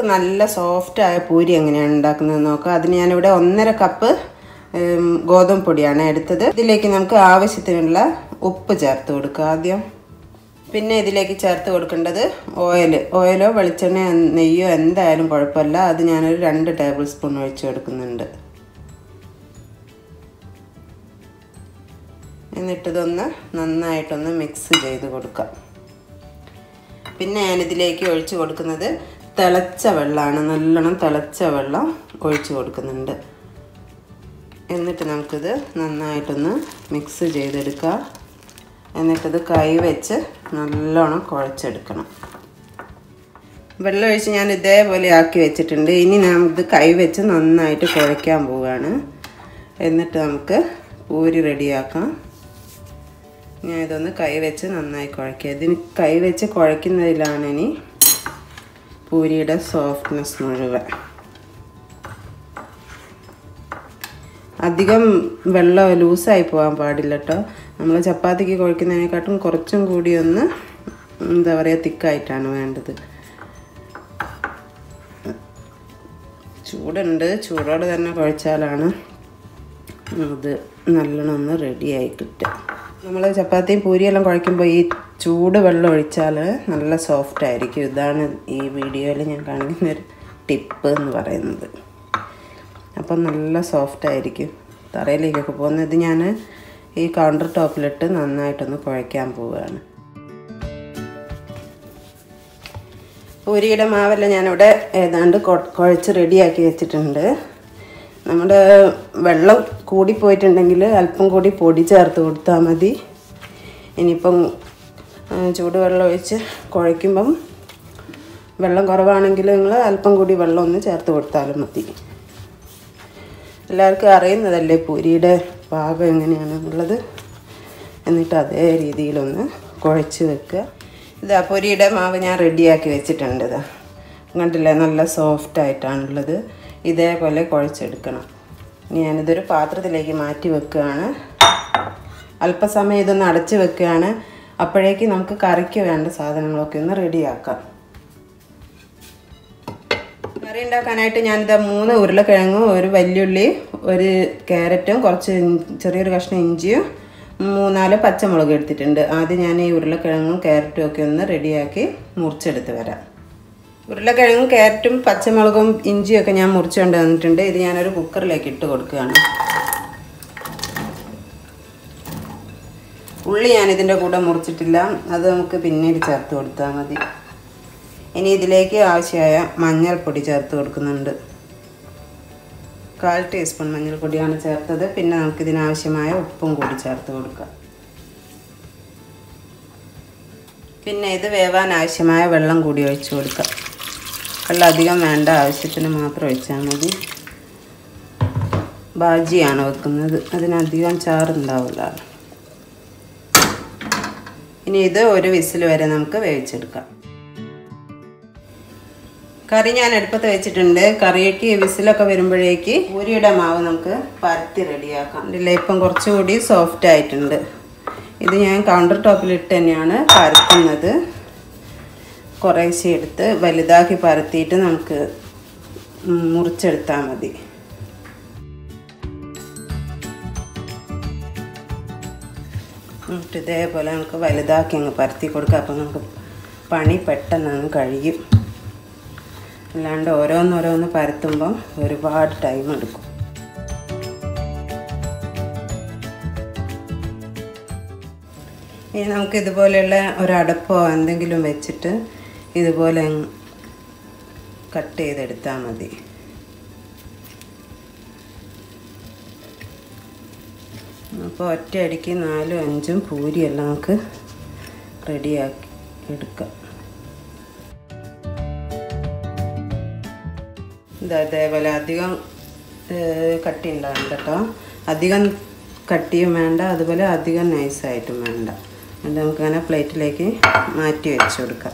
നല്ല സോഫ്റ്റ് ആയ പൂരി എങ്ങനെയാണ് ഉണ്ടാക്കുന്നത് നോക്കാം അതിന് ഞാനിവിടെ ഒന്നര കപ്പ് ഉം, ഗോതമ്പ് പൊടിയാണ് എടുത്തത് ഇതിലേക്ക് നമുക്ക് ആവശ്യത്തിനുള്ള ഉപ്പ് ചേർത്ത് കൊടുക്കുക ആദ്യം പിന്നെ ഇതിലേക്ക് ചേർത്ത് കൊടുക്കേണ്ടത് ഓയിൽ ഓയിലോ വെളിച്ചെണ്ണയോ നെയ്യോ എന്തായാലും കുഴപ്പമില്ല അത് ഞാനൊരു രണ്ട് ടേബിൾ സ്പൂൺ ഒഴിച്ച് കൊടുക്കുന്നുണ്ട് എന്നിട്ടിതൊന്ന് നന്നായിട്ടൊന്ന് മിക്സ് ചെയ്ത് കൊടുക്കാം പിന്നെ ഞാനിതിലേക്ക് ഒഴിച്ച് കൊടുക്കുന്നത് തിളച്ച വെള്ളമാണ് നല്ലോണം തിളച്ച വെള്ളം ഒഴിച്ച് കൊടുക്കുന്നുണ്ട് എന്നിട്ട് നമുക്കിത് നന്നായിട്ടൊന്ന് മിക്സ് ചെയ്തെടുക്കുക എന്നിട്ടിത് കൈ വെച്ച് നല്ലോണം കുഴച്ചെടുക്കണം വെള്ളം ഒഴിച്ച് ഞാൻ ഇതേപോലെ ആക്കി വെച്ചിട്ടുണ്ട് ഇനി നാം ഇത് കൈ വെച്ച് നന്നായിട്ട് കുഴയ്ക്കാൻ പോവുകയാണ് എന്നിട്ട് നമുക്ക് പൂരി റെഡിയാക്കാം ഞാൻ ഇതൊന്ന് കൈ വെച്ച് നന്നായി കുഴയ്ക്കുക ഇതിന് കൈ വെച്ച് കുഴയ്ക്കുന്നതിലാണ് ഇനി പൂരിയുടെ സോഫ്റ്റ്നെസ് മുഴുവൻ അധികം വെള്ളം ലൂസായി പോകാൻ പാടില്ല കേട്ടോ നമ്മൾ ചപ്പാത്തിക്ക് കുഴക്കുന്നതിനെക്കാട്ടും കുറച്ചും കൂടി ഒന്ന് എന്താ പറയുക തിക്കായിട്ടാണ് വേണ്ടത് ചൂടുണ്ട് ചൂടോടെ തന്നെ കുഴച്ചാലാണ് ഇത് നല്ലോണം ഒന്ന് റെഡിയായി കിട്ടുക നമ്മൾ ചപ്പാത്തിയും പൂരിയെല്ലാം കുഴയ്ക്കുമ്പോൾ ഈ ചൂട് വെള്ളം ഒഴിച്ചാൽ നല്ല സോഫ്റ്റ് ആയിരിക്കും ഇതാണ് ഈ വീഡിയോയിൽ ഞാൻ കാണിക്കുന്ന ഒരു ടിപ്പ് എന്ന് പറയുന്നത് അപ്പം നല്ല സോഫ്റ്റ് ആയിരിക്കും തറയിലേക്കൊക്കെ പോകുന്നത് ഇത് ഞാൻ ഈ കൗണ്ടർ ടോപ്പിലിട്ട് നന്നായിട്ടൊന്ന് കുഴയ്ക്കാൻ പോവുകയാണ് പൂരിയുടെ മാവെല്ലാം ഞാനിവിടെ ഏതാണ്ട് കൊ- കുഴച്ച് റെഡിയാക്കി വെച്ചിട്ടുണ്ട് നമ്മുടെ വെള്ളം കൂടിപ്പോയിട്ടുണ്ടെങ്കിൽ അല്പം കൂടി പൊടി ചേർത്ത് കൊടുത്താൽ മതി ഇനിയിപ്പം ആ, ചൂടുവെള്ളം ഒഴിച്ച് കുഴയ്ക്കുമ്പം വെള്ളം കുറവാണെങ്കിൽ നിങ്ങൾ അല്പം കൂടി വെള്ളം ഒന്ന് ചേർത്ത് കൊടുത്താലും മതി എല്ലാവർക്കും അറിയുന്നതല്ലേ പൂരിയുടെ പാകം എങ്ങനെയാണെന്നുള്ളത് എന്നിട്ട് അതേ രീതിയിലൊന്ന് കുഴച്ച് വെക്കുക ഇതാ പൊരിയുടെ മാവ് ഞാൻ റെഡിയാക്കി വെച്ചിട്ടുണ്ട് ഇതാ കണ്ടില്ലേ നല്ല സോഫ്റ്റ് ആയിട്ടാണുള്ളത് ഇതേപോലെ കുഴച്ചെടുക്കണം ഇനി ഞാനിതൊരു പാത്രത്തിലേക്ക് മാറ്റി വെക്കുകയാണ് അല്പസമയം ഇതൊന്ന് അടച്ച് വെക്കുകയാണ് അപ്പോഴേക്ക് നമുക്ക് കറിക്ക് വേണ്ട സാധനങ്ങളൊക്കെ ഒന്ന് റെഡിയാക്കാം കറി ഉണ്ടാക്കാനായിട്ട് ഞാനിതാ മൂന്ന് ഉരുളക്കിഴങ്ങും ഒരു വല്യുള്ളി ഒരു ക്യാരറ്റും കുറച്ച് ഇൻ- ചെറിയൊരു കഷ്ണം ഇഞ്ചിയും മൂന്നാല് പച്ചമുളക് എടുത്തിട്ടുണ്ട് ആദ്യം ഞാൻ ഈ ഉരുളക്കിഴങ്ങും ക്യാരറ്റും ഒക്കെ ഒന്ന് റെഡിയാക്കി മുറിച്ചെടുത്ത് വരാം ഉരുളക്കിഴങ്ങും ക്യാരറ്റും പച്ചമുളകും ഇഞ്ചിയും ഒക്കെ ഞാൻ മുറിച്ചുകൊണ്ട് വന്നിട്ടുണ്ട് ഇത് ഞാനൊരു കുക്കറിലേക്ക് ഇട്ട് കൊടുക്കുകയാണ് ഉള്ളി ഞാൻ ഇതിൻ്റെ കൂടെ മുറിച്ചിട്ടില്ല അത് നമുക്ക് പിന്നീട് ചേർത്ത് കൊടുത്താൽ മതി ഇനി ഇതിലേക്ക് ആവശ്യമായ മഞ്ഞൾപ്പൊടി ചേർത്ത് കൊടുക്കുന്നുണ്ട് കാൽ ടീസ്പൂൺ മഞ്ഞൾപ്പൊടിയാണ് ചേർത്തത് പിന്നെ നമുക്ക് ഇതിനാവശ്യമായ ഉപ്പും കൂടി ചേർത്ത് കൊടുക്കാം പിന്നെ ഇത് വേവാൻ ആവശ്യമായ വെള്ളം കൂടി ഒഴിച്ചു കൊടുക്കാം വെള്ളം അധികം വേണ്ട ആവശ്യത്തിന് മാത്രം ഒഴിച്ചാൽ മതി ബാജിയാണ് വെക്കുന്നത് അതിനധികം ചാറുണ്ടാവില്ല ഇനി ഇത് ഒരു വിസിൽ വരെ നമുക്ക് വേവിച്ചെടുക്കാം കറി ഞാൻ അടുപ്പത്ത് വെച്ചിട്ടുണ്ട് കറിക്ക് വിസിലൊക്കെ വരുമ്പോഴേക്ക് പൂരിയുടെ മാവ് നമുക്ക് പരത്തി റെഡിയാക്കാം ഇതിൽ ഇപ്പം കുറച്ചുകൂടി സോഫ്റ്റ് ആയിട്ടുണ്ട് ഇത് ഞാൻ കൗണ്ടർ ടോപ്പിലിട്ട് തന്നെയാണ് പരത്തുന്നത് കുറേശ്ശെ എടുത്ത് വലുതാക്കി പരത്തിയിട്ട് നമുക്ക് മുറിച്ചെടുത്താൽ മതി എന്നിട്ട് ഇതേപോലെ നമുക്ക് വലുതാക്കി അങ്ങ് പരത്തി കൊടുക്കാം അപ്പം നമുക്ക് പണി പെട്ടെന്ന് അങ്ങ് കഴിയും അല്ലാണ്ട് ഓരോന്നോരോന്ന് പരത്തുമ്പം ഒരുപാട് ടൈം എടുക്കും ഇനി നമുക്ക് ഇതുപോലെയുള്ള ഒരടപ്പോ എന്തെങ്കിലും വെച്ചിട്ട് ഇതുപോലെ കട്ട് ചെയ്തെടുത്താൽ മതി അപ്പോൾ ഒറ്റയടിക്ക് നാലും അഞ്ചും പൂരിയെല്ലാം നമുക്ക് റെഡിയാക്കി എടുക്കാം ഇത് അതേപോലെ അധികം ഏഹ്, കട്ടി ഉണ്ടാവും കേട്ടോ അധികം കട്ടിയും വേണ്ട അതുപോലെ അധികം നൈസായിട്ടും വേണ്ട അത് നമുക്കങ്ങനെ പ്ലേറ്റിലേക്ക് മാറ്റി വെച്ച് കൊടുക്കാം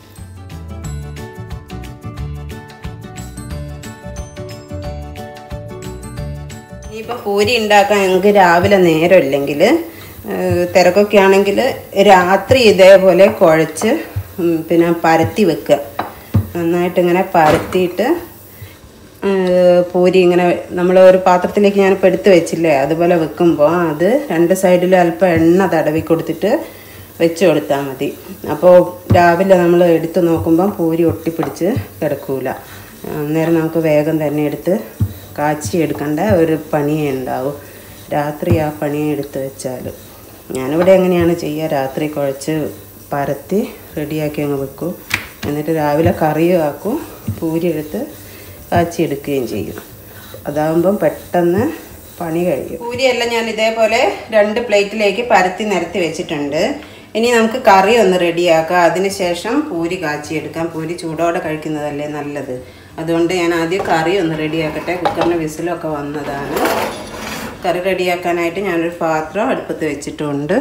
ഇനിയിപ്പോൾ പൂരി ഉണ്ടാക്കാൻ ഞങ്ങൾക്ക് രാവിലെ നേരമില്ലെങ്കിൽ തിരക്കൊക്കെ ആണെങ്കിൽ രാത്രി ഇതേപോലെ കുഴച്ച് ഉം, പിന്നെ പരത്തി വെക്കുക നന്നായിട്ട് ഇങ്ങനെ പരത്തിയിട്ട് ഏഹ്, പൂരി ഇങ്ങനെ നമ്മൾ ഒരു പാത്രത്തിലേക്ക് ഞാനിപ്പോൾ എടുത്ത് വെച്ചില്ലേ അതുപോലെ വെക്കുമ്പോൾ അത് രണ്ട് സൈഡിലും അല്പം എണ്ണ തടവി കൊടുത്തിട്ട് വെച്ച് കൊടുത്താൽ മതി അപ്പോൾ രാവിലെ നമ്മൾ എടുത്ത് നോക്കുമ്പം പൂരി ഒട്ടിപ്പിടിച്ച് കിടക്കൂല അന്നേരം നമുക്ക് വേഗം തന്നെ എടുത്ത് കാച്ചി എടുക്കേണ്ട ഒരു പണിയേ ഉണ്ടാവും രാത്രി ആ പണി എടുത്ത് വെച്ചാൽ ഞാനിവിടെ എങ്ങനെയാണ് ചെയ്യുക രാത്രി കുഴച്ച് പരത്തി റെഡിയാക്കി അങ്ങ് വെക്കും എന്നിട്ട് രാവിലെ കറിയും ആക്കും പൂരി എടുത്ത് കാച്ചി എടുക്കുകയും ചെയ്യും അതാകുമ്പം പെട്ടെന്ന് പണി കഴിയും പൂരിയെല്ലാം ഞാൻ ഇതേപോലെ രണ്ട് പ്ലേറ്റിലേക്ക് പരത്തി നിരത്തി വെച്ചിട്ടുണ്ട് ഇനി നമുക്ക് കറി ഒന്ന് റെഡിയാക്കാം അതിനുശേഷം പൂരി കാച്ചിയെടുക്കാം പൂരി ചൂടോടെ കഴിക്കുന്നതല്ലേ നല്ലത് അതുകൊണ്ട് ഞാൻ ആദ്യം കറി ഒന്ന് റെഡിയാക്കട്ടെ കുക്കറിന് വിസിലൊക്കെ വന്നതാണ് കറി റെഡിയാക്കാനായിട്ട് ഞാനൊരു പാത്രം അടുപ്പത്ത് വെച്ചിട്ടുണ്ട്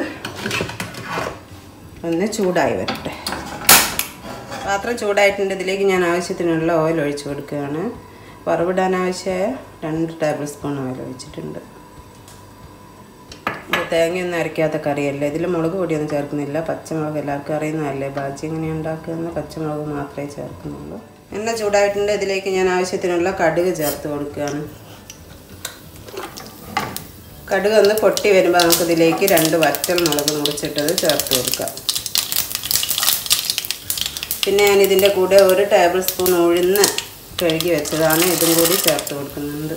ഒന്ന് ചൂടായി വരട്ടെ പാത്രം ചൂടായിട്ടുണ്ട് ഇതിലേക്ക് ഞാൻ ആവശ്യത്തിനുള്ള ഓയിൽ ഒഴിച്ചു കൊടുക്കുകയാണ് വറവിടാൻ ആവശ്യമായ രണ്ട് ടേബിൾ സ്പൂൺ ഓയിൽ ഒഴിച്ചിട്ടുണ്ട് ഇത് തേങ്ങയൊന്നും അരയ്ക്കാത്ത കറിയല്ലേ ഇതിൽ മുളക് പൊടിയൊന്നും ചേർക്കുന്നില്ല പച്ചമുളക് എല്ലാവർക്കും അറിയുന്നതല്ലേ ബാജി എങ്ങനെ ഉണ്ടാക്കുന്നത് പച്ചമുളക് മാത്രമേ ചേർക്കുന്നുള്ളൂ എണ്ണ ചൂടായിട്ടുണ്ട് ഇതിലേക്ക് ഞാൻ ആവശ്യത്തിനുള്ള കടുക് ചേർത്ത് കൊടുക്കുകയാണ് കടുക് ഒന്ന് പൊട്ടി വരുമ്പോൾ നമുക്കിതിലേക്ക് രണ്ട് വറ്റൽ മുളക് മുറിച്ചിട്ടത് ചേർത്ത് കൊടുക്കാം പിന്നെ ഞാൻ ഇതിൻ്റെ കൂടെ ഒരു ടേബിൾ സ്പൂൺ ഉഴുന്ന് കഴുകി വെച്ചതാണ് ഇതും കൂടി ചേർത്ത് കൊടുക്കുന്നുണ്ട്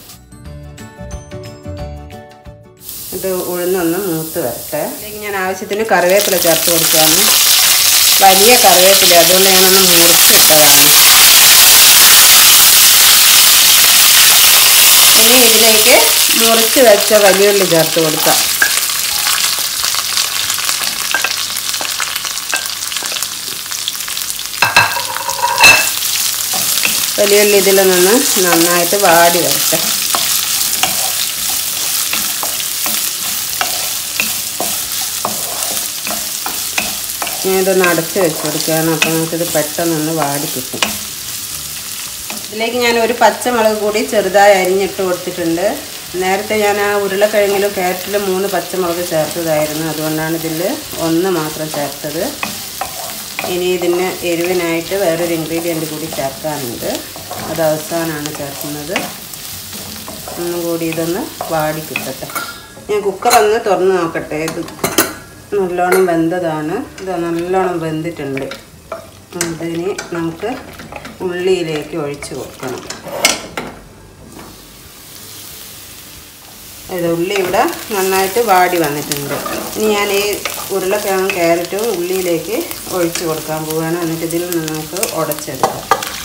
ഇത് ഉഴുന്നൊന്ന് മൂത്ത് വരട്ടെ ഇതിലേക്ക് ഞാൻ ആവശ്യത്തിന് കറിവേപ്പില ചേർത്ത് കൊടുക്കുകയാണ് വലിയ കറിവേപ്പില അതുകൊണ്ട് ഞാനൊന്ന് മുറിച്ചിട്ടതാണ് ഇനി ഇതിലേക്ക് മുറിച്ച് വെച്ച വലിയുള്ളി ചേർത്ത് കൊടുക്കാം വലിയുള്ളി ഇതിൽ നിന്ന് നന്നായിട്ട് വാടി വരട്ടെ ഞാൻ ഇതൊന്ന് അടച്ച് വെച്ച് കൊടുക്കുകയാണ് അപ്പോൾ നമുക്കിത് പെട്ടെന്നൊന്ന് വാടി കിട്ടും ഇതിലേക്ക് ഞാൻ ഒരു പച്ചമുളക് കൂടി ചെറുതായി അരിഞ്ഞിട്ട് കൊടുത്തിട്ടുണ്ട് നേരത്തെ ഞാൻ ആ ഉരുളക്കിഴങ്ങിലും ക്യാരറ്റിലും മൂന്ന് പച്ചമുളക് ചേർത്തതായിരുന്നു അതുകൊണ്ടാണ് ഇതിൽ ഒന്ന് മാത്രം ചേർത്തത് ഇനി ഇതിന് എരിവിനായിട്ട് വേറൊരു ഇൻഗ്രീഡിയൻറ്റ് കൂടി ചേർക്കാനുണ്ട് അത് അവസാനമാണ് ചേർക്കുന്നത് ഒന്നും കൂടി ഇതൊന്ന് വാടി കിട്ടട്ടെ ഞാൻ കുക്കറൊന്ന് തുറന്ന് നോക്കട്ടെ ഇത് നല്ലോണം വെന്തതാണ് ഇത് നല്ലോണം വെന്തിട്ടുണ്ട് ഇതിനി നമുക്ക് ഉള്ളിയിലേക്ക് ഒഴിച്ച് കൊടുക്കണം ഇത് ഉള്ളി ഇവിടെ നന്നായിട്ട് വാടി വന്നിട്ടുണ്ട് ഇനി ഞാൻ ഈ ഉരുളക്കിഴങ്ങും ക്യാരറ്റും ഉള്ളിയിലേക്ക് ഒഴിച്ച് കൊടുക്കാൻ പോവുകയാണ് എന്നിട്ട് ഇതിൽ നിന്ന് നമുക്ക് ഉടച്ചെടുക്കാം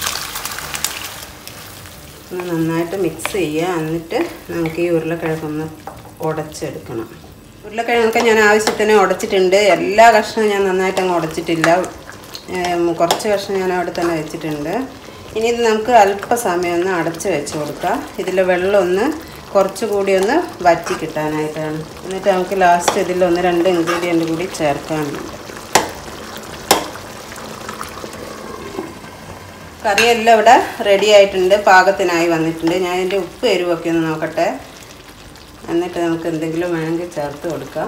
ഒന്ന് നന്നായിട്ട് മിക്സ് ചെയ്യുക എന്നിട്ട് നമുക്ക് ഈ ഉരുളക്കിഴങ്ങൊന്ന് ഉടച്ചെടുക്കണം ഉരുളക്കിഴങ്ങൊക്കെ ഞാൻ ആവശ്യത്തിന് ഉടച്ചിട്ടുണ്ട് എല്ലാ കഷ്ണവും ഞാൻ നന്നായിട്ട് അങ്ങ് ഉടച്ചിട്ടില്ല ഏം, കുറച്ച് കഷ്ണം ഞാൻ അവിടെ തന്നെ വെച്ചിട്ടുണ്ട് ഇനി ഇത് നമുക്ക് അല്പസമയം ഒന്ന് അടച്ച് വെച്ച് കൊടുക്കാം ഇതിൽ വെള്ളം ഒന്ന് കുറച്ചുകൂടി ഒന്ന് വറ്റി കിട്ടാനായിട്ടാണ് എന്നിട്ട് നമുക്ക് ലാസ്റ്റ് ഇതിൽ ഒന്ന് രണ്ട് ഇൻഗ്രീഡിയൻറ്റ് കൂടി ചേർക്കാനുണ്ട് കറിയെല്ലാം ഇവിടെ റെഡി ആയിട്ടുണ്ട് പാകത്തിനായി വന്നിട്ടുണ്ട് ഞാൻ ഇതിൻ്റെ ഉപ്പ് എരിവൊക്കെ ഒന്ന് നോക്കട്ടെ എന്നിട്ട് നമുക്ക് എന്തെങ്കിലും വേണമെങ്കിൽ ചേർത്ത് കൊടുക്കാം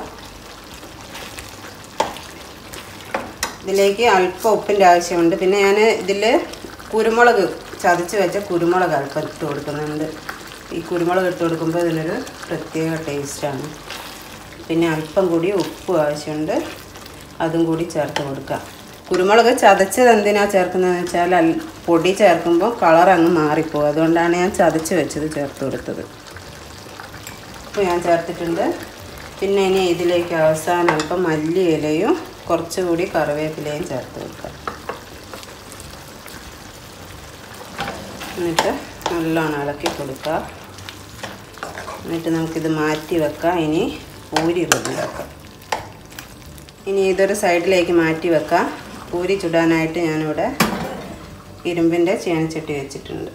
ഇതിലേക്ക് അല്പം ഉപ്പിൻ്റെ ആവശ്യമുണ്ട് പിന്നെ ഞാൻ ഇതിൽ കുരുമുളക് ചതച്ച് വെച്ച കുരുമുളക് അല്പം ഇട്ട് കൊടുക്കുന്നുണ്ട് ഈ കുരുമുളക് ഇട്ട് കൊടുക്കുമ്പോൾ ഇതിനൊരു പ്രത്യേക ടേസ്റ്റാണ് പിന്നെ അല്പം കൂടി ഉപ്പ് ആവശ്യമുണ്ട് അതും കൂടി ചേർത്ത് കൊടുക്കാം കുരുമുളക് ചതച്ചത് എന്തിനാണ് ചേർക്കുന്നതെന്ന് വെച്ചാൽ അൽ പൊടി ചേർക്കുമ്പോൾ കളർ അങ്ങ് മാറിപ്പോകും അതുകൊണ്ടാണ് ഞാൻ ചതച്ച് വെച്ചത് ചേർത്ത് കൊടുത്തത് ഉപ്പ് ഞാൻ ചേർത്തിട്ടുണ്ട് പിന്നെ ഇനി ഇതിലേക്ക് അവസാനം അല്പം മല്ലി ഇലയും കുറച്ചുകൂടി കറിവേപ്പിലയും ചേർത്ത് കൊടുക്കാം എന്നിട്ട് നല്ലോണം ഇളക്കി കൊടുക്കുക എന്നിട്ട് നമുക്കിത് മാറ്റി വെക്കാം ഇനി പൂരി റെഡിയാക്കാം ഇനി ഇതൊരു സൈഡിലേക്ക് മാറ്റി വെക്കാം പൂരി ചുടാനായിട്ട് ഞാനിവിടെ ഇരുമ്പിൻ്റെ ചീനച്ചട്ടി വെച്ചിട്ടുണ്ട്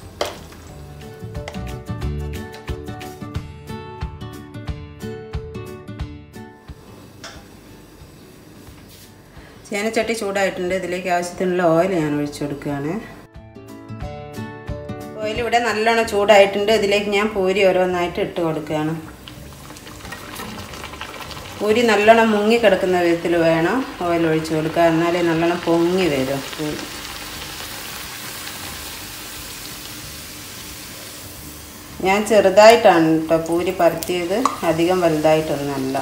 ചീനച്ചട്ടി ചൂടായിട്ടുണ്ട് ഇതിലേക്ക് ആവശ്യത്തിനുള്ള ഓയിൽ ഞാൻ ഒഴിച്ചു കൊടുക്കുകയാണ് ഓയിൽ ഇവിടെ നല്ലോണം ചൂടായിട്ടുണ്ട് ഇതിലേക്ക് ഞാൻ പൂരി ഓരോന്നായിട്ട് ഇട്ട് കൊടുക്കുകയാണ് പൂരി നല്ലോണം മുങ്ങി കിടക്കുന്ന വിധത്തിൽ വേണം ഓയിൽ ഒഴിച്ച് കൊടുക്കുക എന്നാലേ നല്ലോണം പൊങ്ങി വരും പൂരി ഞാൻ ചെറുതായിട്ടാണ് കേട്ടോ പൂരി പരത്തിയത് അധികം വലുതായിട്ടൊന്നുമല്ല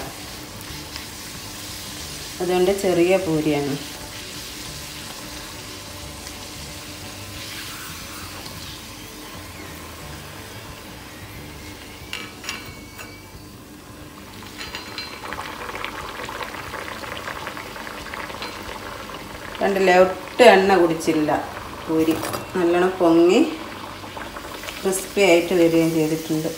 അതുകൊണ്ട് ചെറിയ പൂരിയാണ് കണ്ടില്ലേ ഒട്ടും എണ്ണ കുടിച്ചില്ല പൂരി നല്ലോണം പൊങ്ങി ക്രിസ്പി ആയിട്ട് വരികയും ചെയ്തിട്ടുണ്ട്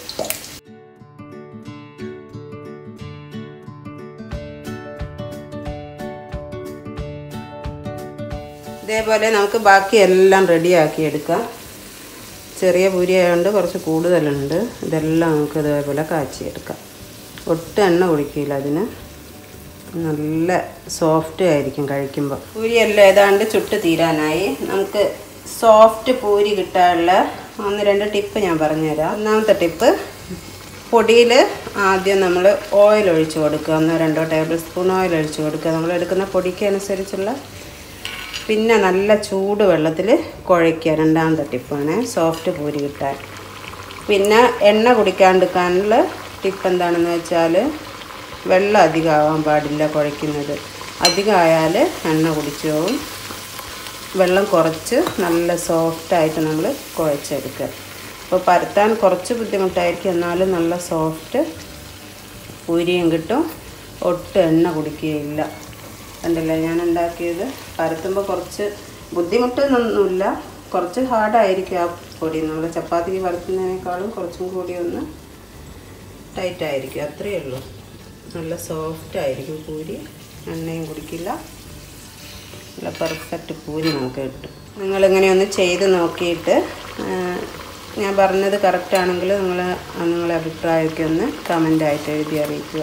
ഇതേപോലെ നമുക്ക് ബാക്കി എല്ലാം റെഡിയാക്കി എടുക്കാം ചെറിയ പൂരി ആയതുകൊണ്ട് കുറച്ച് കൂടുതലുണ്ട് ഇതെല്ലാം നമുക്ക് ഇതേപോലെ കാച്ചിയെടുക്കാം ഒട്ടും എണ്ണ കുടിക്കില്ല അതിന് നല്ല സോഫ്റ്റ് ആയിരിക്കും കഴിക്കുമ്പോൾ പൂരിയെല്ലാം ഏതാണ്ട് ചുട്ട് തീരാനായി നമുക്ക് സോഫ്റ്റ് പൂരി കിട്ടാനുള്ള ഒന്ന് രണ്ട് ടിപ്പ് ഞാൻ പറഞ്ഞുതരാം ഒന്നാമത്തെ ടിപ്പ് പൊടിയിൽ ആദ്യം നമ്മൾ ഓയിൽ ഒഴിച്ച് കൊടുക്കുക ഒന്നോ രണ്ടോ ടേബിൾ സ്പൂൺ ഓയിൽ ഒഴിച്ച് കൊടുക്കുക നമ്മൾ എടുക്കുന്ന പൊടിക്ക് അനുസരിച്ചുള്ള പിന്നെ നല്ല ചൂട് വെള്ളത്തിൽ കുഴയ്ക്കുക രണ്ടാമത്തെ ടിപ്പാണ് സോഫ്റ്റ് പൂരി കിട്ടാൻ പിന്നെ എണ്ണ കുടിക്കാണ്ടിരിക്കാനുള്ള ടിപ്പ് എന്താണെന്ന് വെച്ചാൽ വെള്ളം അധികമാവാൻ പാടില്ല കുഴയ്ക്കുന്നത് അധികമായാൽ എണ്ണ കുടിച്ചു പോകും വെള്ളം കുറച്ച് നല്ല സോഫ്റ്റായിട്ട് നമ്മൾ കുഴച്ചെടുക്കുക അപ്പോൾ പരത്താൻ കുറച്ച് ബുദ്ധിമുട്ടായിരിക്കും എന്നാലും നല്ല സോഫ്റ്റ് പൂരിയും കിട്ടും ഒട്ടും എണ്ണ കുടിക്കുകയില്ല കണ്ടില്ലേ ഞാൻ ഉണ്ടാക്കിയത് പരത്തുമ്പോൾ കുറച്ച് ബുദ്ധിമുട്ടൊന്നുമില്ല കുറച്ച് ഹാർഡായിരിക്കും ആ പൊടി നമ്മൾ ചപ്പാത്തിക്ക് പരത്തുന്നതിനേക്കാളും കുറച്ചും കൂടി ഒന്ന് ടൈറ്റ് ആയിരിക്കും അത്രയേ ഉള്ളൂ നല്ല സോഫ്റ്റ് ആയിരിക്കും പൂരി എണ്ണയും കുടിക്കില്ല നല്ല പെർഫെക്റ്റ് പൂരി നമുക്ക് കിട്ടും നിങ്ങളിങ്ങനെ ഒന്ന് ചെയ്ത് നോക്കിയിട്ട് ആ, ഞാൻ പറഞ്ഞത് കറക്റ്റ് ആണെങ്കിൽ നിങ്ങൾ നിങ്ങളെ അഭിപ്രായമൊക്കെ ഒന്ന് കമൻ്റായിട്ട് എഴുതി അറിയിക്കുക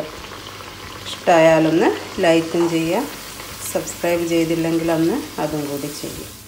ഇഷ്ടമായാലൊന്ന് ലൈക്കും ചെയ്യുക സബ്സ്ക്രൈബ് ചെയ്തില്ലെങ്കിൽ ഒന്ന് അതും കൂടി ചെയ്യുക